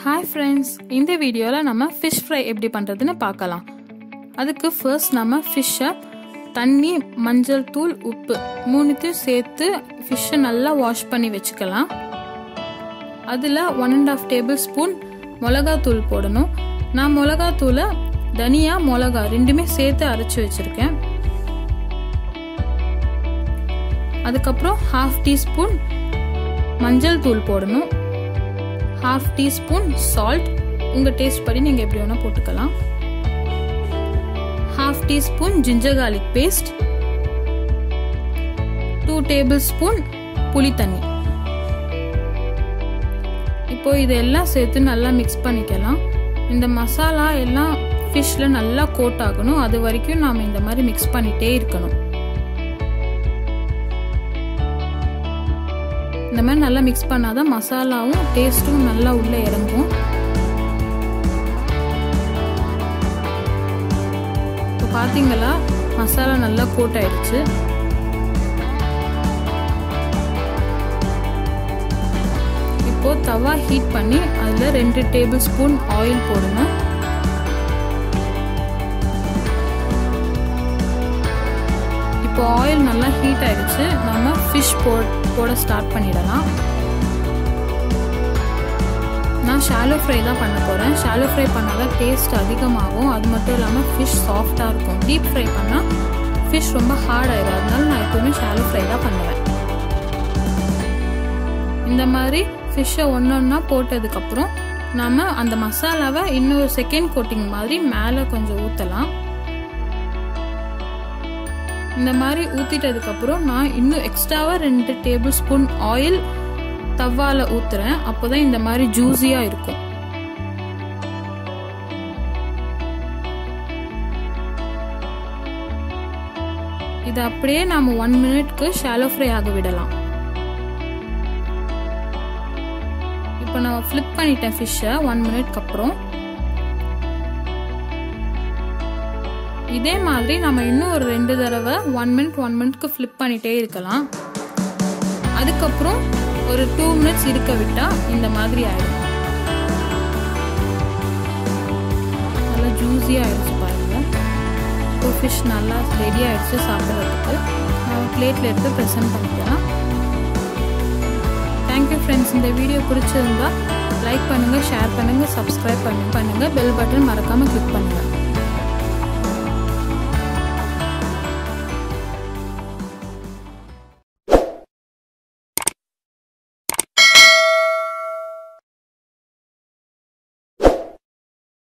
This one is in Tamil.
ஹாய் ஃப்ரெண்ட்ஸ் இந்த வீடியோவில் நம்ம ஃபிஷ் ஃப்ரை எப்படி பண்ணுறதுன்னு பார்க்கலாம் அதுக்கு ஃபர்ஸ்ட் நம்ம ஃபிஷ்ஷை தண்ணி மஞ்சள் தூள் உப்பு மூணுத்தையும் சேர்த்து ஃபிஷ்ஷை நல்லா வாஷ் பண்ணி வச்சுக்கலாம் அதில் one and half tablespoon மிளகாத்தூள் போடணும் நான் மிளகாத்தூளை தனியா மிளகா ரெண்டுமே சேர்த்து அரைச்சி வச்சுருக்கேன் அதுக்கப்புறம் ஹாஃப் டீஸ்பூன் மஞ்சள் தூள் போடணும் ஹாஃப் டீஸ்பூன் சால்ட் உங்கள் டேஸ்ட் படி நீங்கள் எப்படி வேணால் போட்டுக்கலாம் half teaspoon ginger garlic paste two tablespoon புளி தண்ணி இப்போ இதெல்லாம் சேர்த்து நல்லா மிக்ஸ் பண்ணிக்கலாம் இந்த மசாலா எல்லாம் ஃபிஷ்ல நல்லா கோட் ஆகணும் அது வரைக்கும் நாம் இந்த மாதிரி மிக்ஸ் பண்ணிட்டே இருக்கணும் இந்த மாதிரி நல்லா மிக்ஸ் பண்ணாதான் மசாலாவும் டேஸ்ட்டும் நல்லா உள்ளே இறங்கும் இப்போ பார்த்தீங்களா மசாலா நல்லா கோட் ஆயிடுச்சு இப்போ தவா ஹீட் பண்ணி அதில் ரெண்டு டேபிள் ஸ்பூன் ஆயில் போடணும் இப்போ ஆயில் நல்லா ஹீட் ஆயிடுச்சு நம்ம ஃபிஷ் போ போட ஸ்டார்ட் பண்ணிடலாம் நான் ஷாலோ ஃப்ரை தான் பண்ண போகிறேன் ஷாலோ ஃப்ரை பண்ணால் தான் டேஸ்ட் அதிகமாகும் அது மட்டும் இல்லாமல் ஃபிஷ் சாஃப்டாக இருக்கும் டீப் ஃப்ரை பண்ணால் ஃபிஷ் ரொம்ப ஹார்ட் ஆயிடும் அதனால நான் எப்பவுமே ஷாலோ ஃப்ரை தான் பண்ணுவேன் இந்த மாதிரி ஃபிஷ்ஷை ஒன்று ஒன்றா போட்டதுக்கப்புறம் நம்ம அந்த மசாலாவை இன்னொரு செகண்ட் கோட்டிங் மாதிரி மேலே கொஞ்சம் ஊற்றலாம் இந்த மாதிரி ஊற்றிட்டதுக்கப்புறம் நான் இன்னும் எக்ஸ்ட்ராவாக ரெண்டு டேபிள் ஸ்பூன் ஆயில் தவால ஊற்றுறேன் அப்போ தான் இந்த மாதிரி ஜூஸியாக இருக்கும் இதை அப்படியே நாம் ஒன் மினிட்க்கு ஷாலோ ஃப்ரை ஆக விடலாம் இப்போ நான் ஃப்ளிப் பண்ணிட்டேன் ஃபிஷ்ஷை ஒன் மினிட்க்கு அப்புறம் இதே மாதிரி நம்ம இன்னும் ஒரு ரெண்டு தடவை ஒன் மினிட் ஒன் மினிட்க்கு ஃப்ளிப் பண்ணிட்டே இருக்கலாம் அதுக்கப்புறம் ஒரு டூ மினிட்ஸ் இருக்க விட்டா இந்த மாதிரி ஆயிடும் நல்லா ஜூஸியாக ஆயிடுச்சு பாருங்க இப்போ ஃபிஷ் நல்லா ரெடி ஆயிடுச்சு சாப்பிட்றதுக்கு நம்ம பிளேட்டில் எடுத்து ப்ரெசென்ட் பண்ணிக்கலாம் தேங்க்யூ ஃப்ரெண்ட்ஸ் இந்த வீடியோ பிடிச்சிருந்தா லைக் பண்ணுங்கள் ஷேர் பண்ணுங்கள் சப்ஸ்கிரைப் பண்ணி பண்ணுங்கள் பெல் பட்டன் மறக்காமல் கிளிக் பண்ணுங்கள்